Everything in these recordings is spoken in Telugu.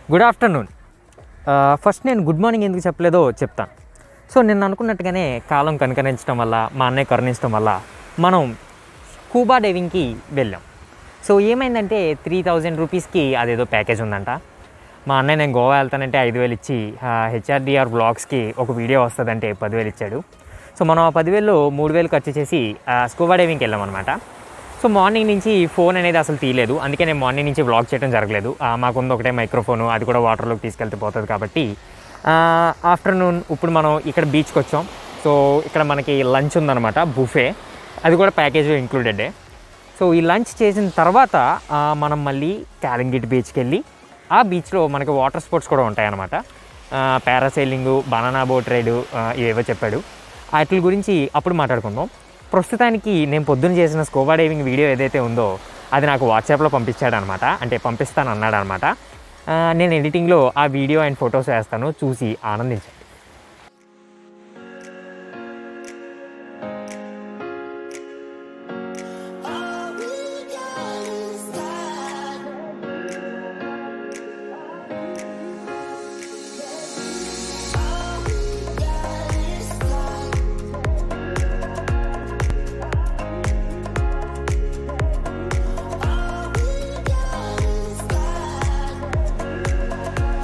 గుడ్ ఆఫ్టర్నూన్ ఫస్ట్ నేను గుడ్ మార్నింగ్ ఎందుకు చెప్పలేదో చెప్తాను సో నేను అనుకున్నట్టుగానే కాలం కనుకరించడం వల్ల మా అన్నయ్య కరుణించడం వల్ల మనం స్కూబా డైవింగ్కి వెళ్ళాం సో ఏమైందంటే త్రీ థౌజండ్ రూపీస్కి అదేదో ప్యాకేజ్ ఉందంట మా అన్నయ్య నేను గోవా వెళ్తానంటే ఐదు వేలు ఇచ్చి హెచ్ఆర్డిఆర్ బ్లాగ్స్కి ఒక వీడియో వస్తుందంటే పదివేలు ఇచ్చాడు సో మనం ఆ పదివేలు మూడు వేలు ఖర్చు చేసి స్కూబా డైవింగ్కి వెళ్ళామన్నమాట సో మార్నింగ్ నుంచి ఫోన్ అనేది అసలు తీయలేదు అందుకే నేను మార్నింగ్ నుంచి వ్లాగ్ చేయడం జరగలేదు ఆ, మాకుంది ఒకటే మైక్రోఫోను అది కూడా వాటర్లోకి తీసుకెళ్తే పోతుంది కాబట్టి ఆఫ్టర్నూన్ ఇప్పుడు మనం ఇక్కడ బీచ్కి వచ్చాం సో ఇక్కడ మనకి లంచ్ ఉందన్నమాట బుఫే అది కూడా ప్యాకేజ్ ఇంక్లూడెడే సో ఈ లంచ్ చేసిన తర్వాత ఆ, మనం మళ్ళీ క్యాలింగిట్ బీచ్కి వెళ్ళి ఆ బీచ్లో మనకి వాటర్ స్పోర్ట్స్ కూడా ఉంటాయన్నమాట పారాసైలింగ్ బనానా బోట్ రైడ్ ఇవేవో చెప్పాడు వాటి గురించి అప్పుడు మాట్లాడుకుందాం ప్రస్తుతానికి నేను పొద్దున్న చేసిన స్కోబా డైవింగ్ వీడియో ఏదైతే ఉందో అది నాకు వాట్సాప్లో పంపించాడు అనమాట అంటే పంపిస్తాను అన్నాడు అనమాట నేను ఎడిటింగ్లో ఆ వీడియో అండ్ ఫొటోస్ వేస్తాను చూసి ఆనందించండి All we got is time. All we got is time. All we got is time.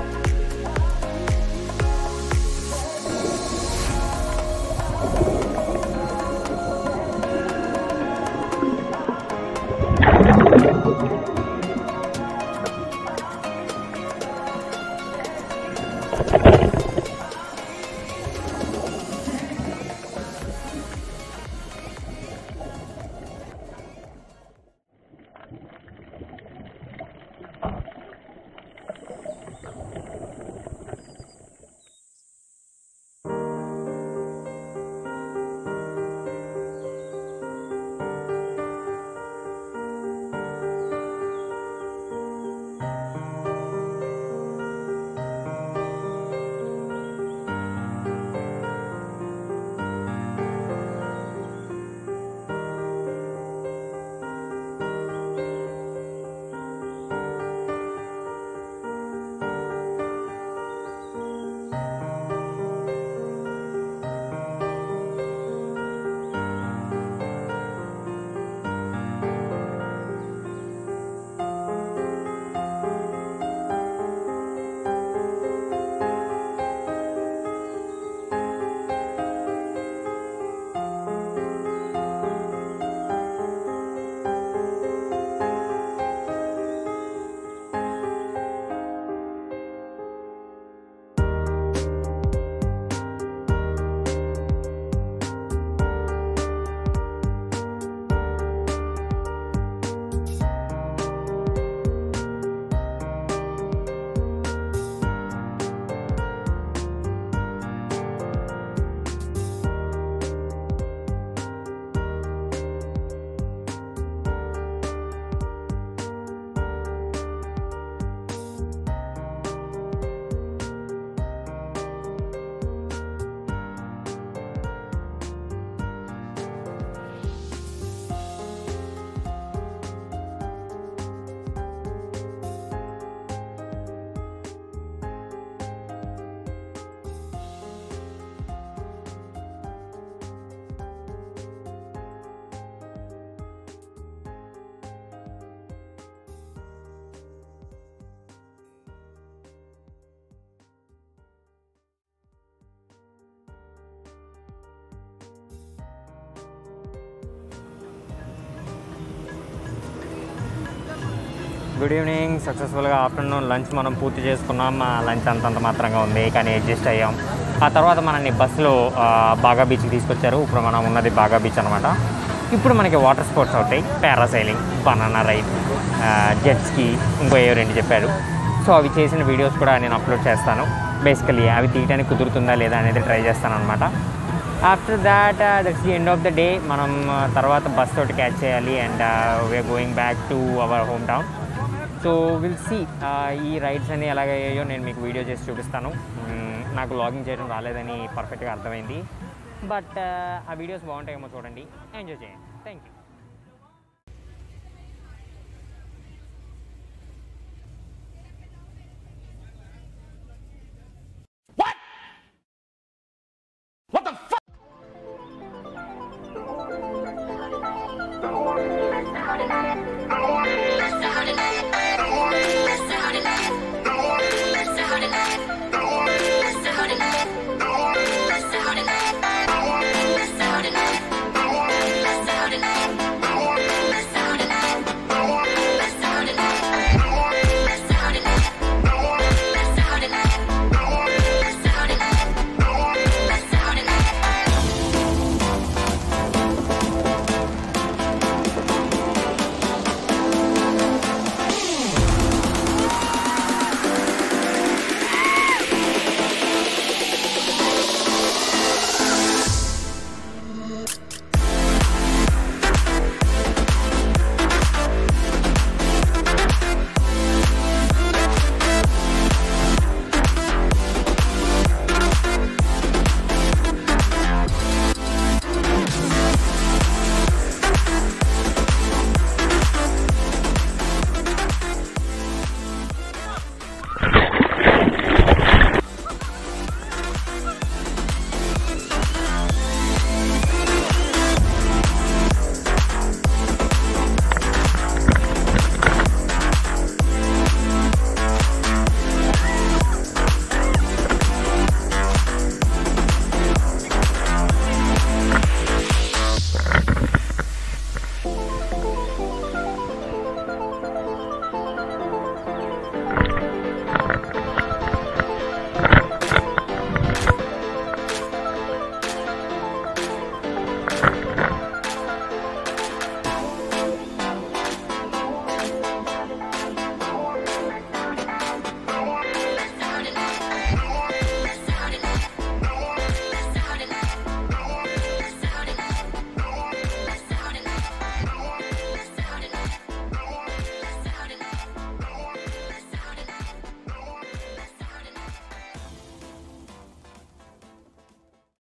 Good evening సక్సెస్ఫుల్గా ఆఫ్టర్నూన్ లంచ్ మనం పూర్తి చేసుకున్నాం మా లంచ్ అంతంత మాత్రంగా ఉంది కానీ అడ్జస్ట్ అయ్యాం ఆ తర్వాత మనల్ని బస్సులో ఆ, బాగా బీచ్కి తీసుకొచ్చారు ఇప్పుడు మనం ఉన్నది బాగా బీచ్ అనమాట ఇప్పుడు మనకి వాటర్ స్పోర్ట్స్ అవుతాయి పారాసైలింగ్ బనానా రైడ్ జెట్స్కి ఇంకో ఏ రెండు చెప్పారు సో అవి చేసిన వీడియోస్ కూడా నేను అప్లోడ్ చేస్తాను బేసికలీ అవి తీయడానికి కుదురుతుందా లేదా అనేది ట్రై చేస్తాను అనమాట after that that's the end of the day మనం uh, తర్వాత బస్ తోటి క్యాచ్ చేయాలి and we're going back to our home town so will see ఈ రైడ్స్ అన్ని ఎలాగయ్యాయో నేను మీకు వీడియో చేసి చూపిస్తాను మ్మ్, నాకు లాగింగ్ చేయడం రాలేదని పర్ఫెక్ట్గా అర్థమైంది బట్ ఆ వీడియోస్ బాగుంటాయేమో చూడండి ఎంజాయ్ చేయండి థ్యాంక్ యూ